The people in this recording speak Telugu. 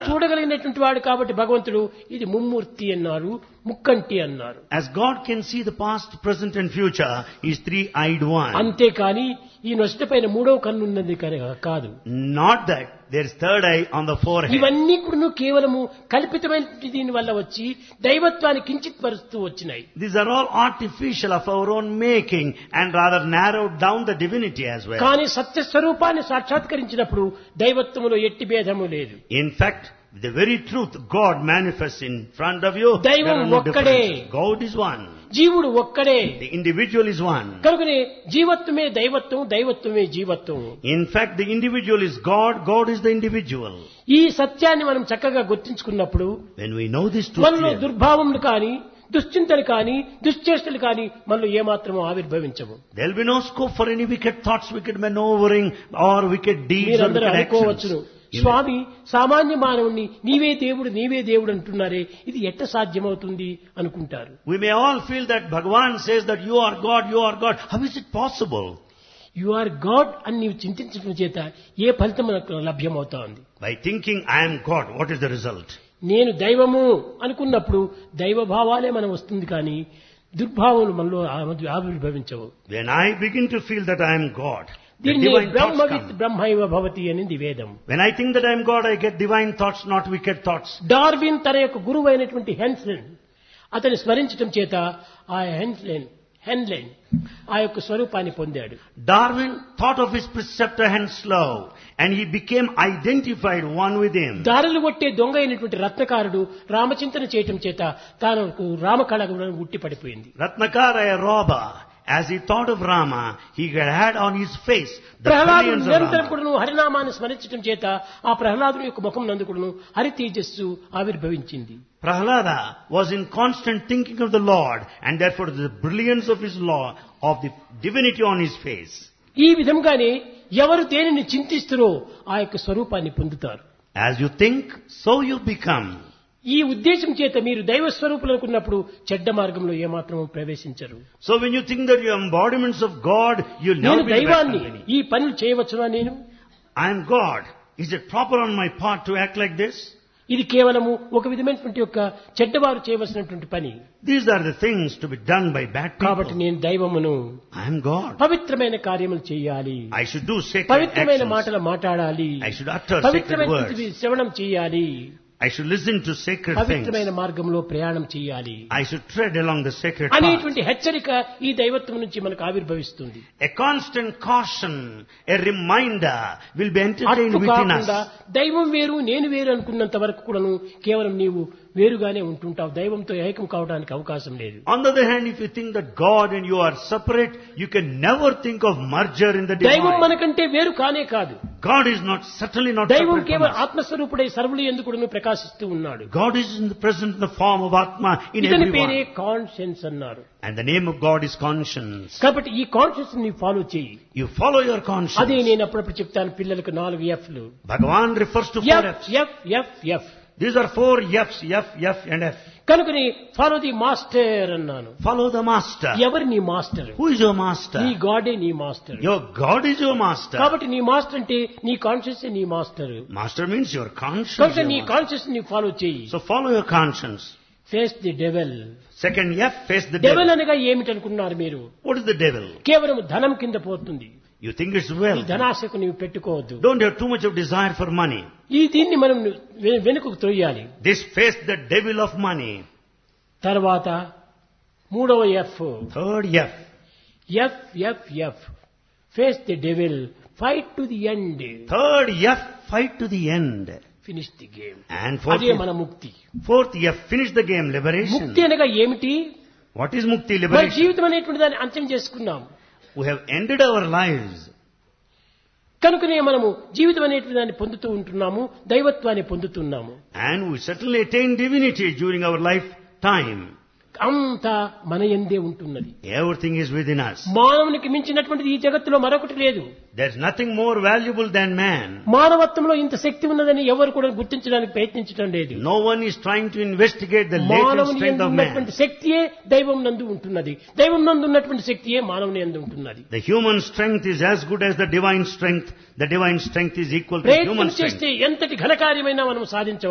చూడగలిగినటువంటి వాడు కాబట్టి భగవంతుడు ఇది ముమ్మూర్తి అన్నారు ముక్కంటి అన్నారు As God can see the past, present and future, He is three-eyed one. అంతేకాని ఈ నొసట పైన మూడవ కన్ను ఉన్నది కనుక కాదు Not that there is third eye on the forehead. ఇవన్నీ కూడా కేవలము కల్పితమైన దీని వల్ల వచ్చి దైవత్వాన్ని కించిత్ పరుస్తూ వచ్చినాయి These are all artificial of our own making and rather narrowed down the divinity as well. కానీ సత్య స్వరూపాన్ని సాక్షాత్కరించినప్పుడు దైవత్వములో ఎట్టి భేదము లేదు In fact, the very truth God manifests in front of you, there దైవం are no ఒక్కడే. differences. God is one. జీవుడు ఒక్కడే The individual is one. కనుకనే జీవత్వమే దైవత్వం దైవత్వమే జీవత్వం In fact, the individual is God, God is the individual. ఈ సత్యాన్ని మనం చక్కగా గుర్తించుకున్నప్పుడు When we know this truth మనలో clearly, దుర్భావములు కానీ దుశ్చింతలు కానీ దుశ్చేష్టలు కానీ మనలో ఏమాత్రము ఆవిర్భవించవు there will be no scope for any wicked thoughts, wicked maneuvering or wicked deeds or మీరందరూ wicked actions. అనుకోవచ్చును You may- స్వామి సామాన్య మానవుణ్ణి నీవే దేవుడు నీవే దేవుడు అంటున్నారే ఇది ఎట్ట సాధ్యమవుతుంది అనుకుంటారు We may all feel that Bhagavan says that you are God, you are God. How is it possible? You are God అని నీవు చింతించడం చేత ఏ ఫలితం మనకు లభ్యమవుతా ఉంది By thinking I am God, what is the result? నేను దైవము అనుకున్నప్పుడు దైవ భావాలే మనం వస్తుంది కానీ దుర్భావములు మనలో ఆ- ఆవిర్భవించవు When I begin to feel that I am God, the దీన్ని divine thoughts బ్రహ్మవిత్ come. బ్రహ్మైవ భవతి అనేది వేదం When I think that I am God, I get divine thoughts, not wicked thoughts. Darwin తన యొక్క గురువు అయినటువంటి హెన్స్లెన్ అతని స్మరించడం చేత ఆ హెన్స్లెన్ హెన్లెన్ ఆ యొక్క స్వరూపాన్ని పొందాడు Darwin thought of his preceptor Henslow and he became identified one with him. దారులు కొట్టే దొంగ అయినటువంటి రత్నకారుడు రామచింతన చేయటం చేత తాను రామకళ ఉట్టి పడిపోయింది Ratnakara, a robber, as he thought of Rama, he had on his face the ప్రహ్లాదుడు brilliance of నిరంతరం Rama. కూడాను హరినామాన్ని స్మరించడం చేత ఆ ప్రహ్లాదుని యొక్క ముఖం నందు కూడాను హరి తేజస్సు ఆవిర్భవించింది Prahlada was in constant thinking of the Lord and therefore the brilliance of his law, of the divinity on his face. ఈ విధంగానే ఎవరు దేనిని చింతిస్తారో ఆ యొక్క స్వరూపాన్ని పొందుతారు As you think, so you become. ఈ ఉద్దేశం చేత మీరు దైవ స్వరూపులు అనుకున్నప్పుడు చెడ్డ మార్గంలో ఏమాత్రము ప్రవేశించరు So when you think that you are embodiments of God, you'll నేను never be in bad దైవాన్ని company. ఈ పనులు చేయవచ్చునా నేను I am God. Is it proper on my part to act like this? ఇది కేవలము ఒక విధమైనటువంటి యొక్క చెడ్డవారు చేయవలసినటువంటి పని These are the things to be done by bad కాబట్టి people. నేను దైవమును I am God. పవిత్రమైన కార్యములు చేయాలి I should do sacred పవిత్రమైన actions. మాటలు మాట్లాడాలి I should utter sacred పవిత్రమైనటువంటి words. శ్రవణం చేయాలి I should listen to sacred పవిత్రమైన things. మార్గంలో ప్రయాణం చేయాలి I should tread along the sacred path. అనేటువంటి హెచ్చరిక ఈ దైవత్వం నుంచి మనకు ఆవిర్భవిస్తుంది A constant caution, a reminder will be entertained అట్లు within కాకుండా us. దైవం వేరు నేను వేరు అనుకున్నంత వరకు కూడాను కేవలం నీవు వేరుగానే ఉంటుంటావు దైవంతో ఏకం కావడానికి అవకాశం లేదు On the other hand, if you think that God and you are separate, you can never think of merger in the దైవం divine. మనకంటే వేరు కానే కాదు God is not, certainly not దైవం separate from కేవలం us. ఆత్మస్వరూపుడై సర్వులు ఎందుకు ప్రకాశిస్తూ ఉన్నాడు God is in the present in the form of Atma in ఇతని పేరే everyone. కాన్షియన్స్ అన్నారు And the name of God is conscience. కాబట్టి ఈ కాన్షియన్స్ ని ఫాలో చేయి You follow your అదే conscience. నేను అప్పుడప్పుడు చెప్తాను పిల్లలకు నాలుగు ఎఫ్లు Bhagavan refers to four F F's. F F F These are four F's, F, F and F. కనుకని ఫాలో ది మాస్టర్ అన్నాను Follow the master. ఎవరు నీ master Who is your master? నీ గాడే నీ master Your God is your master. కాబట్టి నీ మాస్టర్ అంటే నీ కాన్షియస్ నీ master Master means your conscience. కనుక your నీ master. కాన్షియస్ ని ఫాలో చేయి So follow your conscience. Face the devil Second F, face the devil devil. అనగా ఏమిటి అనుకున్నారు మీరు What is the devil? కేవలం ధనం కింద పోతుంది You think it's ఈ wealth. ధనాశకు నీవు పెట్టుకోవద్దు Don't have too much of desire for money. ఈ దీన్ని మనం వె- వెనుకకు తొయ్యాలి This face the devil of money. తర్వాత మూడవ F Third F. F F F face the devil fight to the end Third F, fight to the end. ఫినిష్ ది గేమ్ And fourth, అదే మన ముక్తి fourth F, finish the game, liberation. ముక్తి అనగా ఏమిటి What is Mukti, మన liberation? జీవితం అనేటువంటి దాన్ని అంత్యం చేసుకున్నాం We have ended our lives. కనుకనే మనము జీవితం అనేటువంటి దాన్ని పొందుతూ ఉంటున్నాము దైవత్వాన్ని పొందుతున్నాము And we certainly attain divinity during our lifetime. అంతా మన ఎందే ఉంటున్నది Everything is within us. మానవునికి మించినటువంటిది ఈ జగత్తులో మరొకటి లేదు There's nothing more valuable than man. మానవత్వంలో ఇంత శక్తి ఉన్నదని ఎవరు కూడా గుర్తించడానికి ప్రయత్నించడం లేదు No one is trying to investigate the latent మానవుని strength యందు of man. ఉన్నటువంటి శక్తియే దైవం నందు ఉంటున్నది దైవం నందు ఉన్నటువంటి శక్తియే మానవుని యందు ఉంటున్నది The human strength is as good as the divine strength. The divine strength is equal to human ప్రయత్నం strength. చేస్తే ఎంతటి ఘనకార్యమైనా మనం సాధించవచ్చు